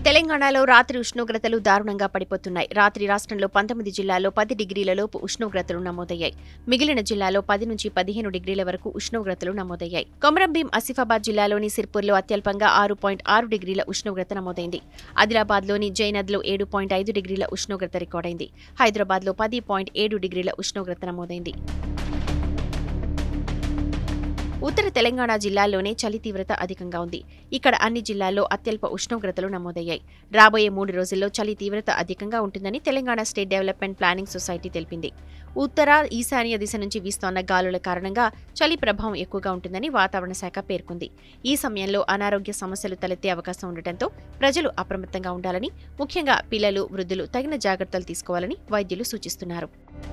తెలంగాణలో రాత్రి ఉష్ణోగ్రతలు దారుణంగా పడిపోతున్నాయి రాత్రి రాష్ట్రంలో పంతొమ్మిది జిల్లాల్లో పది డిగ్రీల లోపు ఉష్ణోగ్రతలు నమోదయ్యాయి మిగిలిన జిల్లాలో పది నుంచి పదిహేను డిగ్రీల వరకు ఉష్ణోగ్రతలు నమోదయ్యాయి కొమరంభీం ఆసిఫాబాద్ జిల్లాలోని సిర్పూర్లో అత్యల్పంగా ఆరు పాయింట్ ఆరు డిగ్రీల ఉష్ణోగ్రత నమోదైంది ఆదిలాబాద్లోని జైనద్లో ఏడు పాయింట్ ఐదు డిగ్రీల ఉష్ణోగ్రత రికార్డైంది హైదరాబాద్లో పది పాయింట్ ఏడు డిగ్రీల ఉష్ణోగ్రత నమోదైంది ఉత్తర తెలంగాణ జిల్లాల్లోనే చలి తీవ్రత అధికంగా ఉంది ఇక్కడ అన్ని జిల్లాల్లో అత్యల్ప ఉష్ణోగ్రతలు నమోదయ్యాయి రాబోయే మూడు రోజుల్లో చలి తీవ్రత అధికంగా ఉంటుందని Telangana state development planning society తెలిపింది ఉత్తర ఈశాన్య దిశ నుంచి వీస్తోన్న గాలుల కారణంగా చలి ప్రభావం ఎక్కువగా ఉంటుందని వాతావరణ శాఖ పేర్కొంది ఈ సమయంలో అనారోగ్య సమస్యలు తలెత్తే అవకాశం ఉండటంతో ప్రజలు అప్రమత్తంగా ఉండాలని ముఖ్యంగా పిల్లలు వృద్ధులు తగిన జాగ్రత్తలు తీసుకోవాలని వైద్యులు సూచిస్తున్నారు